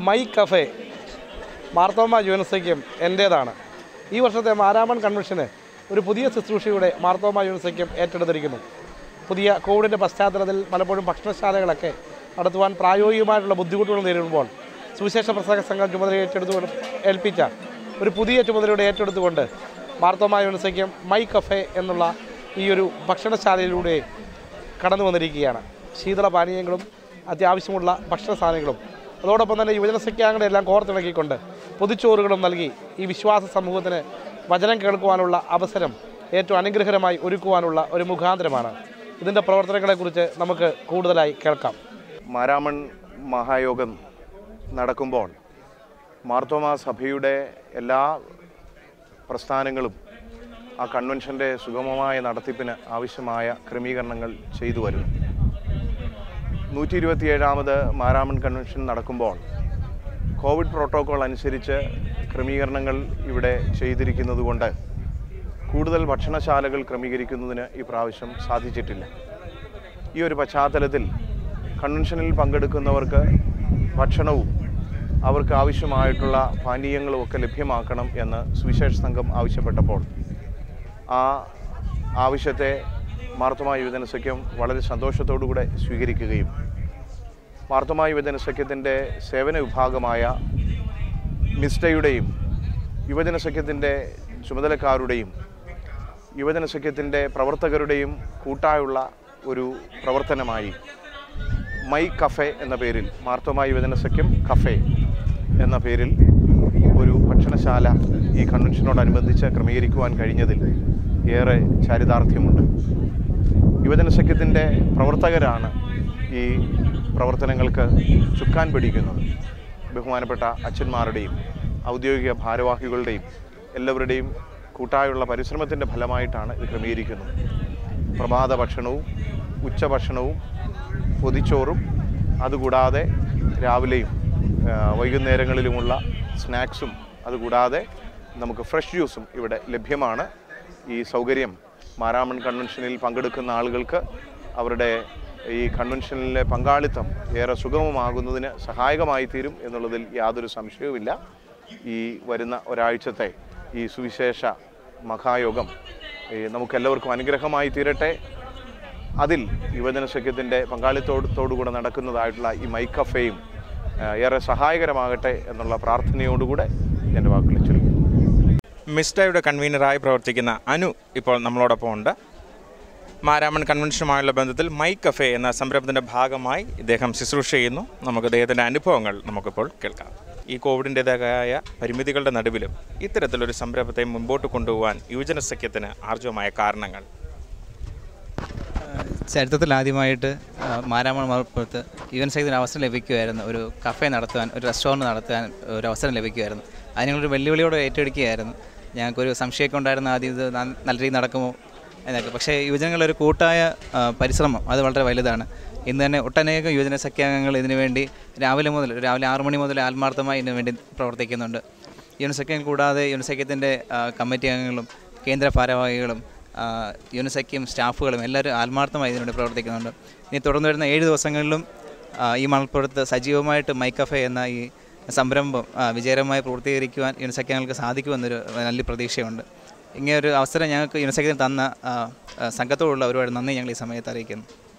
my cafe Marthoma യുവനസയ്ക്കും എൻ്റേതാണ് ഈ വർഷത്തെ മാരാമൺ കൺവെൻഷന് ഒരു പുതിയ ശുശ്രൂഷയുടെ മാർത്തോമ യുവനസയ്ക്കും ഏറ്റെടുത്തിരിക്കുന്നു പുതിയ കോവിഡിൻ്റെ പശ്ചാത്തലത്തിൽ പലപ്പോഴും ഭക്ഷണശാലകളൊക്കെ നടത്തുവാൻ പ്രായോഗികമായിട്ടുള്ള ബുദ്ധിമുട്ടുകൾ നേരിടുമ്പോൾ സുവിശേഷ പ്രസംഗ സംഘം ചുമതല ഏറ്റെടുത്തുകൊണ്ട് ഏൽപ്പിച്ച ഒരു പുതിയ ചുമതലയുടെ ഏറ്റെടുത്തുകൊണ്ട് മാർത്തോമ യുവനസയ്ക്കും മൈ കഫേ എന്നുള്ള ഈ ഒരു ഭക്ഷണശാലയിലൂടെ കടന്നു വന്നിരിക്കുകയാണ് ശീതള പാനീയങ്ങളും അത്യാവശ്യമുള്ള ഭക്ഷണ സാധനങ്ങളും അതോടൊപ്പം തന്നെ യുവജന സഖ്യാംഗങ്ങളെ എല്ലാം കോർത്തിണക്കിക്കൊണ്ട് പൊതിച്ചോറുകളും നൽകി ഈ വിശ്വാസ സമൂഹത്തിന് വചനം കേൾക്കുവാനുള്ള അവസരം ഏറ്റവും അനുഗ്രഹരമായി ഒരുക്കുവാനുള്ള ഒരു മുഖാന്തരമാണ് ഇതിൻ്റെ പ്രവർത്തനങ്ങളെക്കുറിച്ച് നമുക്ക് കൂടുതലായി കേൾക്കാം മാരാമൺ മഹായോഗം നടക്കുമ്പോൾ മാർത്തോമാ സഭയുടെ എല്ലാ പ്രസ്ഥാനങ്ങളും ആ കൺവെൻഷൻ്റെ സുഗമമായ നടത്തിപ്പിന് ആവശ്യമായ ക്രമീകരണങ്ങൾ ചെയ്തു വരുന്നു നൂറ്റി ഇരുപത്തിയേഴാമത് മാരാമൺ കൺവെൻഷൻ നടക്കുമ്പോൾ കോവിഡ് പ്രോട്ടോക്കോൾ അനുസരിച്ച് ക്രമീകരണങ്ങൾ ഇവിടെ ചെയ്തിരിക്കുന്നതുകൊണ്ട് കൂടുതൽ ഭക്ഷണശാലകൾ ക്രമീകരിക്കുന്നതിന് ഈ പ്രാവശ്യം സാധിച്ചിട്ടില്ല ഈ ഒരു പശ്ചാത്തലത്തിൽ കൺവെൻഷനിൽ പങ്കെടുക്കുന്നവർക്ക് ഭക്ഷണവും അവർക്ക് ആവശ്യമായിട്ടുള്ള പാനീയങ്ങളും ഒക്കെ ലഭ്യമാക്കണം എന്ന് സുവിശേഷ സംഘം ആവശ്യപ്പെട്ടപ്പോൾ ആ ആവശ്യത്തെ മാർത്തമായ യുവജന സഖ്യം വളരെ സന്തോഷത്തോടുകൂടെ സ്വീകരിക്കുകയും മാർത്തമായ യുവജന സഖ്യത്തിൻ്റെ സേവന വിഭാഗമായ മിസ്റ്റയുടെയും യുവജന സഖ്യത്തിൻ്റെ ചുമതലക്കാരുടെയും യുവജന സഖ്യത്തിൻ്റെ പ്രവർത്തകരുടെയും കൂട്ടായുള്ള ഒരു പ്രവർത്തനമായി മൈ കഫേ എന്ന പേരിൽ മാർത്തോമായ യുവജന സഖ്യം കഫേ എന്ന പേരിൽ ഒരു ഭക്ഷണശാല ഈ കൺവെൻഷനോടനുബന്ധിച്ച് ക്രമീകരിക്കുവാൻ കഴിഞ്ഞതിൽ ഏറെ ചാരിതാർത്ഥ്യമുണ്ട് യുവജന സഖ്യത്തിൻ്റെ പ്രവർത്തകരാണ് ഈ പ്രവർത്തനങ്ങൾക്ക് ചുക്കാൻ പിടിക്കുന്നത് ബഹുമാനപ്പെട്ട അച്ഛന്മാരുടെയും ഔദ്യോഗിക ഭാരവാഹികളുടെയും എല്ലാവരുടെയും കൂട്ടായുള്ള പരിശ്രമത്തിൻ്റെ ഫലമായിട്ടാണ് ഇത് ക്രമീകരിക്കുന്നത് പ്രഭാത ഭക്ഷണവും ഉച്ചഭക്ഷണവും പൊതിച്ചോറും അതുകൂടാതെ രാവിലെയും ആ, വൈകുന്നേരങ്ങളിലുമുള്ള സ്നാക്സും അതുകൂടാതെ നമുക്ക് ഫ്രഷ് ജ്യൂസും ഇവിടെ ലഭ്യമാണ് ഈ സൗകര്യം മാരാമൺ കൺവെൻഷനിൽ പങ്കെടുക്കുന്ന ആളുകൾക്ക് അവരുടെ ഈ കൺവെൻഷനിലെ പങ്കാളിത്തം ഏറെ സുഗമമാകുന്നതിന് സഹായകമായി തീരും എന്നുള്ളതിൽ യാതൊരു സംശയവുമില്ല ഈ വരുന്ന ഒരാഴ്ചത്തെ ഈ സുവിശേഷ മഹായോഗം ഈ നമുക്കെല്ലാവർക്കും അനുഗ്രഹമായി തീരട്ടെ അതിൽ യുവജന സഖ്യത്തിൻ്റെ പങ്കാളിത്തോടത്തോടുകൂടെ നടക്കുന്നതായിട്ടുള്ള ഈ മൈ കഫേയും ആ, ഏറെ സഹായകരമാകട്ടെ എന്നുള്ള പ്രാർത്ഥനയോടുകൂടെ എൻ്റെ വാക്കുകൾ ചുരുക്കും മിസ്റ്റയുടെ കൺവീനറായി പ്രവർത്തിക്കുന്ന അനു ഇപ്പോൾ നമ്മളോടൊപ്പം ഉണ്ട് മാരാമൺ കൺവെൻഷനുമായുള്ള ബന്ധത്തിൽ മൈ കഫേ എന്ന സംരംഭത്തിൻ്റെ ഭാഗമായി ഇദ്ദേഹം ശുശ്രൂഷ ചെയ്യുന്നു നമുക്ക് ഇദ്ദേഹത്തിൻ്റെ അനുഭവങ്ങൾ നമുക്കിപ്പോൾ കേൾക്കാം ഈ കോവിഡിൻ്റേതായ പരിമിതികളുടെ നടുവിലും ഇത്തരത്തിലൊരു സംരംഭത്തെ മുമ്പോട്ട് കൊണ്ടുപോകാൻ യുവജന സഖ്യത്തിന് ആർജവമായ കാരണങ്ങൾ ചരിത്രത്തിൽ ആദ്യമായിട്ട് മാരാമൺ മലപ്പുറത്ത് യുവൻ സൈതിന് അവസരം ലഭിക്കുമായിരുന്നു ഒരു കഫേ നടത്തുവാൻ ഒരു റെസ്റ്റോറൻറ്റ് നടത്താൻ ഒരു അവസരം ലഭിക്കുമായിരുന്നു അത് ഞങ്ങളൊരു വെല്ലുവിളിയോടെ ഏറ്റെടുക്കുകയായിരുന്നു ഞങ്ങൾക്കൊരു സംശയമൊക്കെ ഉണ്ടായിരുന്ന ആദ്യം ഇത് ന- നല്ല രീതിയിൽ നടക്കുമോ എന്നൊക്കെ പക്ഷേ യുവജനങ്ങളുടെ ഒരു കൂട്ടായ ആ, പരിശ്രമം അത് വളരെ വലുതാണ് ഇന്ന് തന്നെ ഒട്ടനേകം യുവജന സഖ്യാംഗങ്ങൾ ഇതിനു വേണ്ടി രാവിലെ മുതൽ രാവിലെ ആറു മണി മുതൽ ആത്മാർത്ഥമായി ഇതിനു വേണ്ടി പ്രവർത്തിക്കുന്നുണ്ട് യുനസഖ്യം കൂടാതെ യുനസഖ്യത്തിൻ്റെ കമ്മിറ്റി അംഗങ്ങളും കേന്ദ്ര ഭാരവാഹികളും ആ, യുനസഖ്യം സ്റ്റാഫുകളും എല്ലാവരും ആത്മാർത്ഥമായി ഇതിനുവേണ്ടി പ്രവർത്തിക്കുന്നുണ്ട് ഇനി തുടർന്ന് വരുന്ന ഏഴ് ദിവസങ്ങളിലും ആ, ഈ മണൽപ്പുറത്ത് സജീവമായിട്ട് മൈക്കഫെ എന്ന ഈ സംരംഭം ആ, വിജയകരമായി പൂർത്തീകരിക്കുവാൻ യുനസഖ്യങ്ങൾക്ക് സാധിക്കുമെന്നൊരു നല്ല പ്രതീക്ഷയുണ്ട് ഇങ്ങനെ ഒരു അവസരം ഞങ്ങൾക്ക് യുനസഖ്യത്തിന് തന്ന ആ, ആ, സംഘത്തോടുള്ള ഒരുപാട് നന്ദി ഞങ്ങൾ ഈ സമയത്ത് അറിയിക്കുന്നു